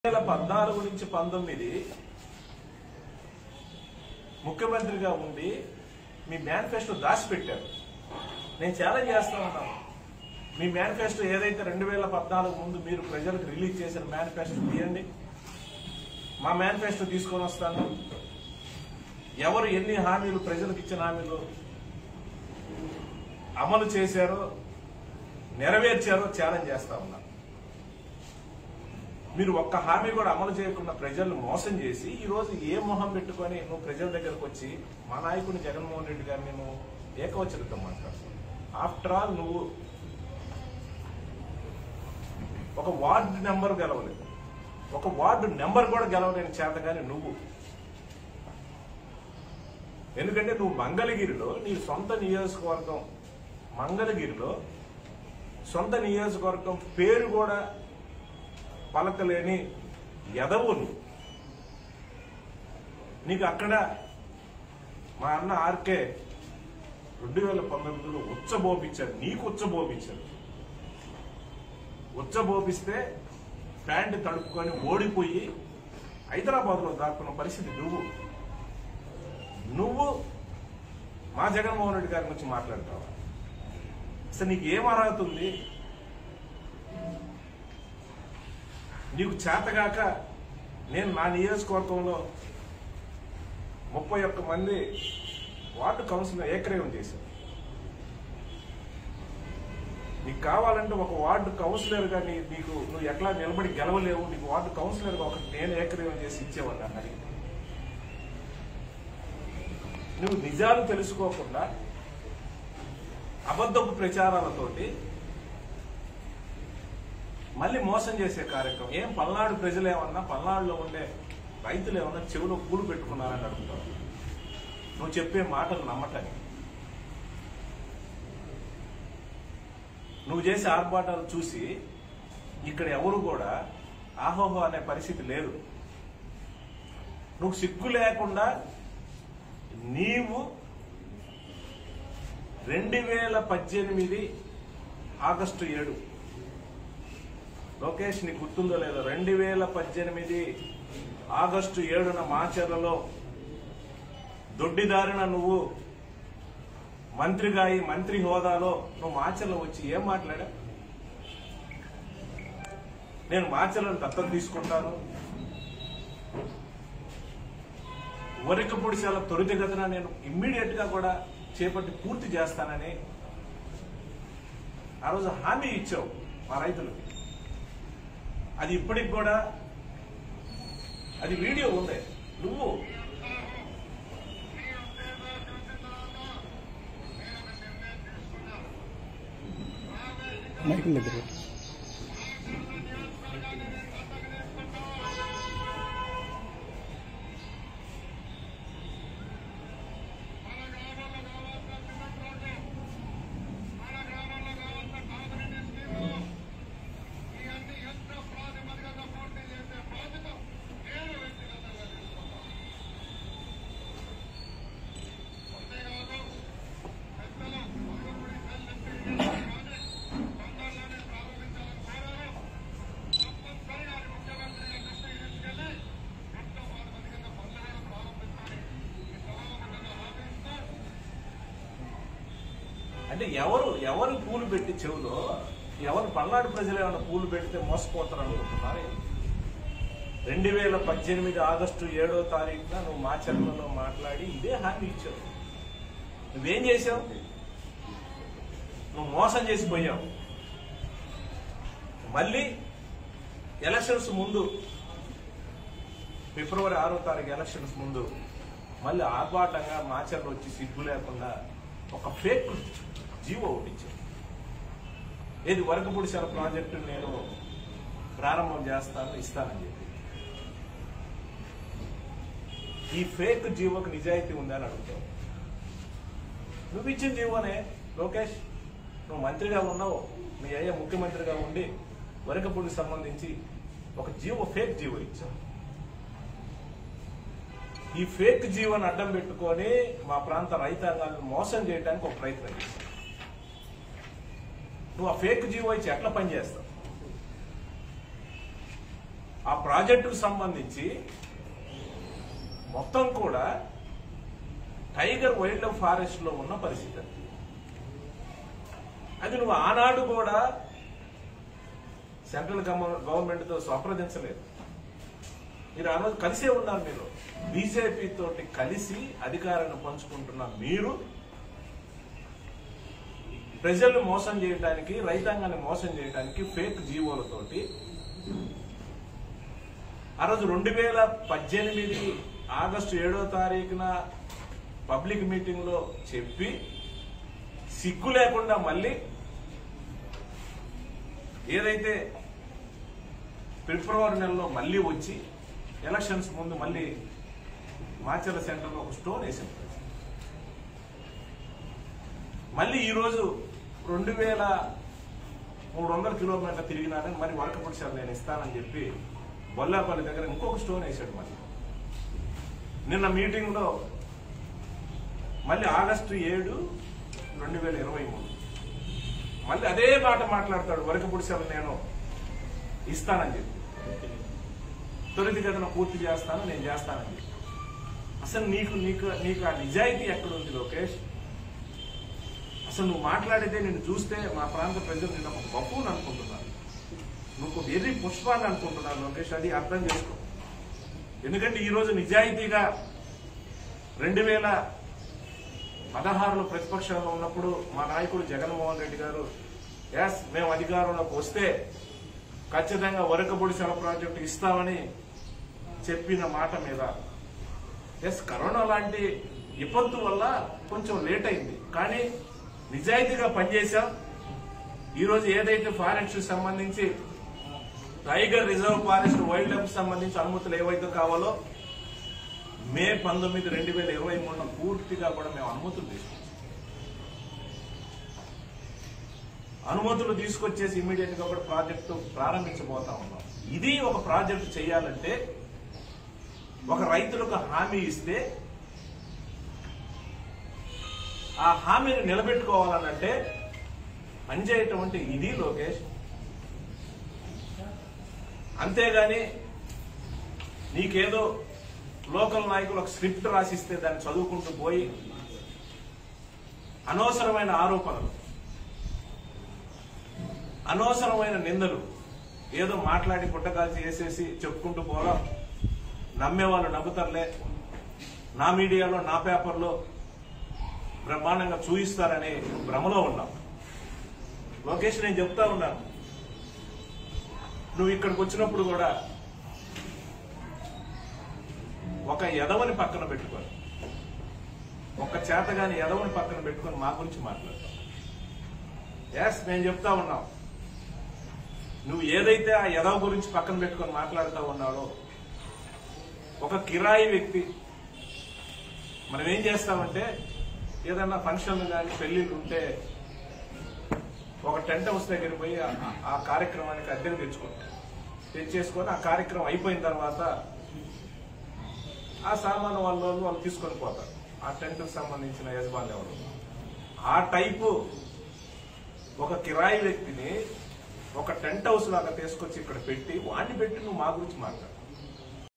వేల పద్నాలుగు నుంచి పంతొమ్మిది ముఖ్యమంత్రిగా ఉండి మీ మేనిఫెస్టో దాచిపెట్టారు నేను ఛాలెంజ్ చేస్తా ఉన్నాను మీ మేనిఫెస్టో ఏదైతే రెండు వేల పద్నాలుగు ముందు మీరు ప్రజలకు రిలీజ్ చేసిన మేనిఫెస్టో తీయండి మా మేనిఫెస్టో తీసుకొని వస్తాను ఎవరు ఎన్ని హామీలు ప్రజలకు ఇచ్చిన హామీలు అమలు చేశారో నెరవేర్చారో ఛాలెంజ్ చేస్తా ఉన్నాను మీరు ఒక్క హామీ కూడా అమలు చేయకుండా ప్రజలను మోసం చేసి ఈ రోజు ఏ మొహం పెట్టుకొని నువ్వు ప్రజల దగ్గరకు వచ్చి మా నాయకుడిని జగన్మోహన్ రెడ్డి గారిని నువ్వు ఏకవచనతో మాట్లాడుతున్నావు ఆఫ్టర్ ఆల్ నువ్వు ఒక వార్డు నెంబర్ గెలవలేదు ఒక వార్డు నెంబర్ కూడా గెలవలేని చేత కానీ నువ్వు ఎందుకంటే నువ్వు మంగళగిరిలో నీ సొంత నియోజకవర్గం మంగళగిరిలో సొంత నియోజకవర్గం పేరు కూడా పలకలేని ఎదవు నువ్వు నీకు అక్కడ మా అన్న ఆర్కే రెండు వేల పంతొమ్మిదిలో ఉచ్చబోపించాడు నీకు ఉచ్చబోపించాడు ఉచ్చబోపిస్తే ప్యాంటు తడుపుకొని ఓడిపోయి హైదరాబాద్ లో దాక్కున్న పరిస్థితి నువ్వు నువ్వు మా జగన్మోహన్ రెడ్డి గారి గురించి మాట్లాడతావా అసలు నీకు ఏం అర్హత ఉంది నీకు చేతగాక నేను నా నియోజకవర్గంలో ముప్పై ఒక్క మంది వార్డు కౌన్సిలర్ ఏకగ్రీవం చేశాను నీకు కావాలంటే ఒక వార్డు కౌన్సిలర్ గా నీ- నీకు నువ్వు ఎట్లా నిలబడి గెలవలేవు నీకు వార్డు కౌన్సిలర్ గా ఒకటి నేను ఏకగ్రీవం చేసి ఇచ్చేవాడిని అని అడిగి నువ్వు నిజాలు తెలుసుకోకుండా అబద్ధపు ప్రచారాలతోటి మళ్ళీ మోసం చేసే కార్యక్రమం ఏం పల్నాడు ప్రజలు ఏమన్నా పల్నాడులో ఉండే రైతులు ఏమన్నా చెవిలో పూలు పెట్టుకున్నారని అడుగుతావు నువ్వు చెప్పే మాటలు నమ్మటానికి నువ్వు చేసే ఆర్భాటాలు చూసి ఇక్కడ ఎవరు కూడా ఆహోహో అనే పరిస్థితి లేదు నువ్వు సిగ్గు లేకుండా నీవు రెండు వేల పద్దెనిమిది ఆగస్టు ఏడు లోకేష్ నీకు గుర్తుందో లేదో రెండు వేల పద్దెనిమిది ఆగస్టు ఏడున మాచర్లలో దొడ్డిదారిన నువ్వు మంత్రిగా ఈ మంత్రి హోదాలో నువ్వు మాచర్లో వచ్చి ఏం మాట్లాడా నేను మాచర్లను దత్తత తీసుకుంటాను వరికి పొడిశాల త్వరితగతిన నేను ఇమ్మీడియట్ గా కూడా చేపట్టి పూర్తి చేస్తానని ఆ రోజు హామీ ఇచ్చావు మా రైతులకి అది ఇప్పటికి కూడా అది వీడియో ఉంది నువ్వు మైకుల దగ్గర పెట్టు. అంటే ఎవరు ఎవరు పూలు పెట్టి చెవులో ఎవరు పల్నాడు ప్రజలు ఏమైనా పూలు పెడితే మోసపోతారు అనుకుంటున్నారు రెండు వేల పద్దెనిమిది ఆగస్టు ఏడో తారీఖున నువ్వు మా చర్మలో మాట్లాడి ఇదే హామీ ఇచ్చావు నువ్వేం చేసావు నువ్వు మోసం చేసి పోయావు మళ్ళీ ఎలక్షన్స్ ముందు ఫిబ్రవరి ఆరో తారీఖు ఎలక్షన్స్ ముందు మళ్ళీ ఆర్భాటంగా మాచర్లు వచ్చి సిగ్గు లేకుండా ఒక ఫేక్ జీవో ఒకటి ఇచ్చారు ఏది వరకపుడిశాల ప్రాజెక్టు నేను ప్రారంభం చేస్తాను ఇస్తానని చెప్పి ఈ ఫేక్ జీవోకి నిజాయితీ ఉందని అడుగుతావు నువ్వు ఇచ్చిన జీవోనే లోకేష్ నువ్వు మంత్రిగా ఉన్నావు మీ అయ్య ముఖ్యమంత్రిగా ఉండి వరకపుడికి సంబంధించి ఒక జీవో ఫేక్ జీవో ఇచ్చావు ఈ ఫేక్ జీవోని అడ్డం పెట్టుకొని మా ప్రాంత రైతాంగాలను మోసం చేయడానికి ఒక ప్రయత్నం చేస్తావు నువ్వు ఆ ఫేక్ జీవో ఇచ్చి ఎట్లా పనిచేస్తావు ఆ ప్రాజెక్టుకు సంబంధించి మొత్తం కూడా టైగర్ వైల్డ్ లైఫ్ ఫారెస్ట్ లో ఉన్న పరిస్థితి అది. అది నువ్వు ఆనాడు కూడా సెంట్రల్ గవర్నమెంట్ తో సంప్రదించలేదు మీరు ఆ రోజు కలిసే ఉన్నారు మీరు బీజేపీ తోటి కలిసి అధికారాన్ని పంచుకుంటున్న మీరు ప్రజల్ని మోసం చేయడానికి రైతాంగాన్ని మోసం చేయడానికి ఫేక్ జీవోలతోటి ఆ రోజు రెండు వేల పద్దెనిమిది ఆగస్టు ఏడో తారీఖున పబ్లిక్ మీటింగ్ లో చెప్పి సిగ్గు లేకుండా మళ్ళీ ఏదైతే ఫిబ్రవరి నెలలో మళ్ళీ వచ్చి ఎలక్షన్స్ ముందు మళ్ళీ మాచర్ల సెంటర్లో ఒక స్టోన్ వేసింది మళ్ళీ ఈరోజు రెండు వేల మూడు వందల కిలోమీటర్లు తిరిగినారని మరి వరకపూడి సార్ నేను ఇస్తానని చెప్పి బొల్లాపల్లి దగ్గర ఇంకొక స్టోన్ వేసాడు మళ్ళీ నిన్న మీటింగ్లో మళ్ళీ ఆగస్టు ఏడు రెండు వేల ఇరవై మూడు మళ్ళీ అదే మాట మాట్లాడతాడు వరకపూడి సార్ నేను ఇస్తానని చెప్పి త్వరితగతిన పూర్తి చేస్తాను నేను చేస్తానని చెప్పి అసలు నీకు నీకు నీకు ఆ నిజాయితీ ఎక్కడుంది లోకేష్ అసలు నువ్వు మాట్లాడితే నేను చూస్తే మా ప్రాంత ప్రజలు నేను ఒక బఫూన్ అనుకుంటున్నాను నువ్వు ఒక వెర్రి పుష్పాన్ని అనుకుంటున్నాను లోకేష్ అది అర్థం చేసుకో ఎందుకంటే ఈరోజు నిజాయితీగా రెండు వేల పదహారులో ప్రతిపక్షంలో ఉన్నప్పుడు మా నాయకుడు జగన్మోహన్ రెడ్డి గారు ఎస్ మేము అధికారంలోకి వస్తే ఖచ్చితంగా వరకబొడి సెల ప్రాజెక్టు ఇస్తామని చెప్పిన మాట మీద ఎస్ కరోనా లాంటి విపత్తు వల్ల కొంచెం లేట్ అయింది కానీ నిజాయితీగా పనిచేశాం ఈరోజు ఏదైతే ఫారెస్ట్ సంబంధించి tiger reserve forest wildlife సంబంధించి అనుమతులు ఏవైతే కావాలో మే పంతొమ్మిది రెండు వేల ఇరవై మూడున పూర్తిగా కూడా మేము అనుమతులు తీసుకొచ్చాం అనుమతులు తీసుకొచ్చేసి ఇమీడియట్ గా కూడా ప్రాజెక్టు ప్రారంభించబోతా ఉన్నాం ఇది ఒక ప్రాజెక్టు చేయాలంటే ఒక రైతులకు హామీ ఇస్తే ఆ హామీని నిలబెట్టుకోవాలనంటే పనిచేయటం ఇది లోకేష్ అంతేగాని నీకేదో లోకల్ నాయకులు ఒక స్క్రిప్ట్ రాసిస్తే దాన్ని చదువుకుంటూ పోయి అనవసరమైన ఆరోపణలు అనవసరమైన నిందలు ఏదో మాట్లాడి పుట్టకాల్చి వేసేసి చెప్పుకుంటూ పోవడం నమ్మేవాళ్ళు నమ్ముతారులే నా మీడియాలో నా పేపర్లో బ్రహ్మాండంగా చూయిస్తారనే భ్రమలో ఉన్నాం లోకేష్ నేను చెప్తా ఉన్నాను నువ్వు ఇక్కడికి వచ్చినప్పుడు కూడా ఒక ఎదవని పక్కన పెట్టుకొని ఒక చేతగాని ఎదవని పక్కన పెట్టుకొని మా గురించి మాట్లాడతావు ఎస్ నేను చెప్తా ఉన్నావు నువ్వు ఏదైతే ఆ ఎదవ గురించి పక్కన పెట్టుకొని మాట్లాడుతూ ఉన్నాడో ఒక కిరాయి వ్యక్తి మనం ఏం చేస్తామంటే ఏదన్నా ఫంక్షన్లు కానీ పెళ్లిళ్ళు ఉంటే ఒక టెంట్ హౌస్ దగ్గర పోయి ఆ- ఆ కార్యక్రమానికి అద్దెకు తెచ్చుకుంటాం తెచ్చేసుకొని ఆ కార్యక్రమం అయిపోయిన తర్వాత ఆ సామాను వాళ్ళు వాళ్ళు తీసుకొని పోతారు ఆ టెంట్ సంబంధించిన యజమాని ఎవరు ఆ టైపు ఒక కిరాయి వ్యక్తిని ఒక టెంట్ హౌస్ లాగా తీసుకొచ్చి ఇక్కడ పెట్టి వాడిని పెట్టి నువ్వు మా గురించి మాట్లాడు